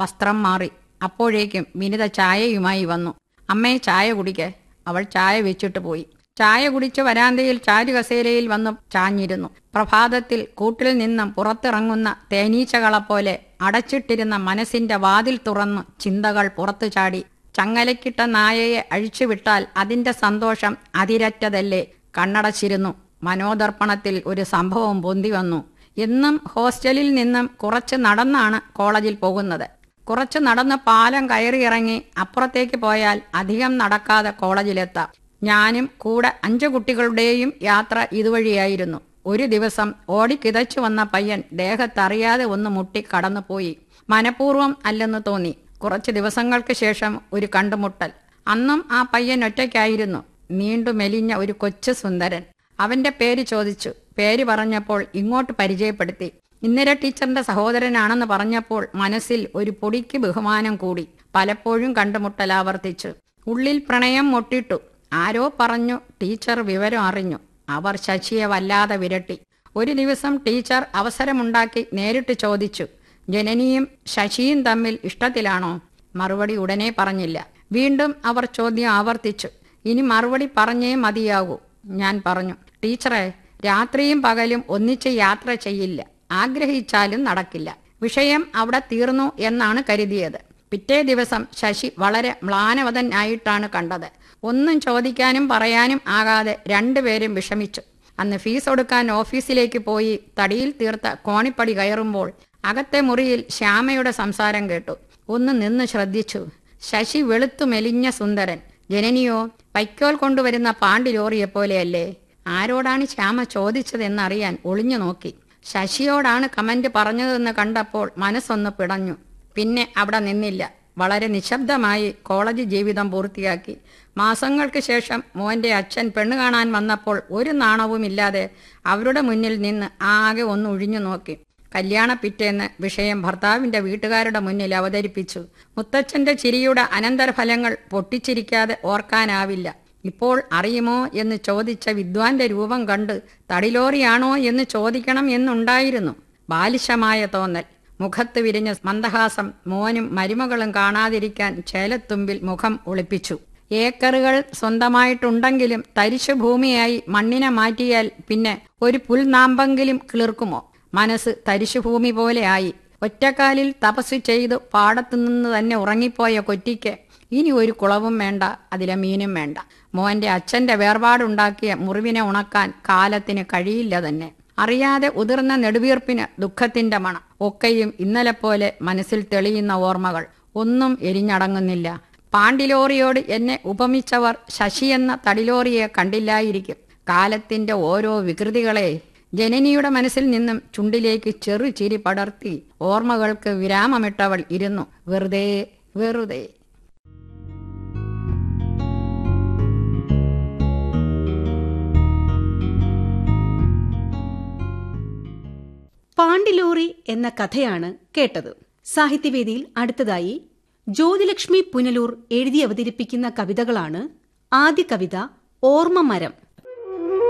വസ്ത്രം മാറി അപ്പോഴേക്കും വിനിത ചായയുമായി വന്നു അമ്മേ ചായ കുടിക്കെ അവൾ ചായ വെച്ചിട്ട് പോയി ചായ കുടിച്ച് വരാന്തയിൽ ചാരുകസേരയിൽ വന്ന് ചാഞ്ഞിരുന്നു പ്രഭാതത്തിൽ കൂട്ടിൽ നിന്നും പുറത്തിറങ്ങുന്ന തേനീച്ചകളെപ്പോലെ അടച്ചിട്ടിരുന്ന മനസ്സിന്റെ വാതിൽ തുറന്ന് ചിന്തകൾ പുറത്തു ചാടി ചങ്ങലക്കിട്ട നായയെ അഴിച്ചുവിട്ടാൽ അതിന്റെ സന്തോഷം അതിരറ്റതല്ലേ കണ്ണടച്ചിരുന്നു മനോദർപ്പണത്തിൽ ഒരു സംഭവം പൊന്തി വന്നു എന്നും ഹോസ്റ്റലിൽ നിന്നും കുറച്ച് നടന്നാണ് കോളേജിൽ പോകുന്നത് കുറച്ച് നടന്ന് പാലം കയറിയിറങ്ങി അപ്പുറത്തേക്ക് പോയാൽ അധികം നടക്കാതെ കോളേജിലെത്താം ഞാനും കൂടെ അഞ്ചു കുട്ടികളുടെയും യാത്ര ഇതുവഴിയായിരുന്നു ഒരു ദിവസം ഓടിക്കിതച്ചു വന്ന പയ്യൻ ദേഹത്തറിയാതെ ഒന്ന് മുട്ടി കടന്നുപോയി മനഃപൂർവ്വം അല്ലെന്ന് തോന്നി കുറച്ച് ദിവസങ്ങൾക്ക് ശേഷം ഒരു കണ്ടുമുട്ടൽ അന്നും ആ പയ്യൻ ഒറ്റയ്ക്കായിരുന്നു നീണ്ടു മെലിഞ്ഞ ഒരു കൊച്ചു സുന്ദരൻ അവന്റെ പേര് ചോദിച്ചു പേര് പറഞ്ഞപ്പോൾ ഇങ്ങോട്ട് പരിചയപ്പെടുത്തി ഇന്ദിര ടീച്ചറിന്റെ സഹോദരനാണെന്ന് പറഞ്ഞപ്പോൾ മനസ്സിൽ ഒരു പൊടിക്ക് ബഹുമാനം കൂടി പലപ്പോഴും കണ്ടുമുട്ടൽ ആവർത്തിച്ചു ഉള്ളിൽ പ്രണയം മുട്ടിട്ടു ആരോ പറഞ്ഞു ടീച്ചർ വിവരം അറിഞ്ഞു അവർ ശശിയെ വല്ലാതെ വിരട്ടി ഒരു ദിവസം ടീച്ചർ അവസരമുണ്ടാക്കി നേരിട്ട് ചോദിച്ചു ജനനിയും ശശിയും തമ്മിൽ ഇഷ്ടത്തിലാണോ മറുപടി ഉടനെ പറഞ്ഞില്ല വീണ്ടും അവർ ചോദ്യം ആവർത്തിച്ചു ഇനി മറുപടി പറഞ്ഞേ മതിയാകൂ ഞാൻ പറഞ്ഞു ടീച്ചറെ രാത്രിയും പകലും ഒന്നിച്ച് യാത്ര ചെയ്യില്ല ആഗ്രഹിച്ചാലും നടക്കില്ല വിഷയം അവിടെ തീർന്നു എന്നാണ് കരുതിയത് പിറ്റേ ദിവസം ശശി വളരെ മ്ലാനവതനായിട്ടാണ് കണ്ടത് ഒന്നും ചോദിക്കാനും പറയാനും ആകാതെ രണ്ടുപേരും വിഷമിച്ചു അന്ന് ഫീസ് കൊടുക്കാൻ ഓഫീസിലേക്ക് പോയി തടിയിൽ തീർത്ത കോണിപ്പടി കയറുമ്പോൾ അകത്തെ മുറിയിൽ ശ്യാമയുടെ സംസാരം കേട്ടു ഒന്ന് നിന്ന് ശ്രദ്ധിച്ചു ശശി വെളുത്തു മെലിഞ്ഞ സുന്ദരൻ ജനനിയോ വൈക്കോൽ കൊണ്ടുവരുന്ന പാണ്ടി ലോറിയെപ്പോലെയല്ലേ ആരോടാണ് ശ്യാമ ചോദിച്ചതെന്നറിയാൻ ഒളിഞ്ഞു നോക്കി ശശിയോടാണ് കമന്റ് പറഞ്ഞതെന്ന് കണ്ടപ്പോൾ മനസ്സൊന്ന് പിടഞ്ഞു പിന്നെ അവിടെ നിന്നില്ല വളരെ നിശബ്ദമായി കോളേജ് ജീവിതം പൂർത്തിയാക്കി മാസങ്ങൾക്ക് ശേഷം മോന്റെ അച്ഛൻ പെണ്ണ് കാണാൻ വന്നപ്പോൾ ഒരു നാണവുമില്ലാതെ അവരുടെ മുന്നിൽ നിന്ന് ആകെ ഒന്ന് ഒഴിഞ്ഞു നോക്കി കല്യാണ പിറ്റേന്ന് വിഷയം ഭർത്താവിന്റെ വീട്ടുകാരുടെ മുന്നിൽ അവതരിപ്പിച്ചു മുത്തച്ഛന്റെ ചിരിയുടെ അനന്തരഫലങ്ങൾ പൊട്ടിച്ചിരിക്കാതെ ഓർക്കാനാവില്ല ഇപ്പോൾ അറിയുമോ എന്ന് ചോദിച്ച വിദ്വാന്റെ രൂപം കണ്ട് തടിലോറിയാണോ എന്ന് ചോദിക്കണം എന്നുണ്ടായിരുന്നു ബാലിശമായ തോന്നൽ മുഖത്ത് വിരിഞ്ഞ മന്ദഹാസം മോനും മരുമകളും കാണാതിരിക്കാൻ ചേലത്തുമ്പിൽ മുഖം ഒളിപ്പിച്ചു ഏക്കറുകൾ സ്വന്തമായിട്ടുണ്ടെങ്കിലും തരിശു ഭൂമിയായി മണ്ണിനെ മാറ്റിയാൽ പിന്നെ ഒരു പുൽനാമ്പെങ്കിലും കിളിർക്കുമോ മനസ്സ് തരിശുഭൂമി പോലെയായി ഒറ്റക്കാലിൽ തപസ് ചെയ്ത് പാടത്തുനിന്ന് തന്നെ ഉറങ്ങിപ്പോയ കൊറ്റിക്ക് ഇനി ഒരു കുളവും വേണ്ട അതിലെ മീനും വേണ്ട മോന്റെ അച്ഛന്റെ വേർപാടുണ്ടാക്കിയ മുറിവിനെ ഉണക്കാൻ കാലത്തിന് കഴിയില്ല തന്നെ അറിയാതെ ഉതിർന്ന നെടുവീർപ്പിന് ദുഃഖത്തിന്റെ മണം ഒക്കെയും ഇന്നലെ പോലെ മനസ്സിൽ തെളിയുന്ന ഓർമ്മകൾ ഒന്നും എരിഞ്ഞടങ്ങുന്നില്ല പാണ്ടിലോറിയോട് എന്നെ ഉപമിച്ചവർ ശശി എന്ന തടിലോറിയെ കണ്ടില്ലായിരിക്കും കാലത്തിന്റെ ഓരോ വികൃതികളെ ജനനിയുടെ മനസ്സിൽ നിന്നും ചുണ്ടിലേക്ക് ചെറു ചിരി പടർത്തി ഓർമ്മകൾക്ക് വിരാമമിട്ടവൾ ഇരുന്നു വെറുതെ വെറുതെ പാണ്ടിലോറി എന്ന കഥയാണ് കേട്ടത് സാഹിത്യവേദിയിൽ അടുത്തതായി ജ്യോതിലക്ഷ്മി പുനലൂർ എഴുതി അവതരിപ്പിക്കുന്ന കവിതകളാണ് ആദ്യ കവിത ഓർമ്മ മരം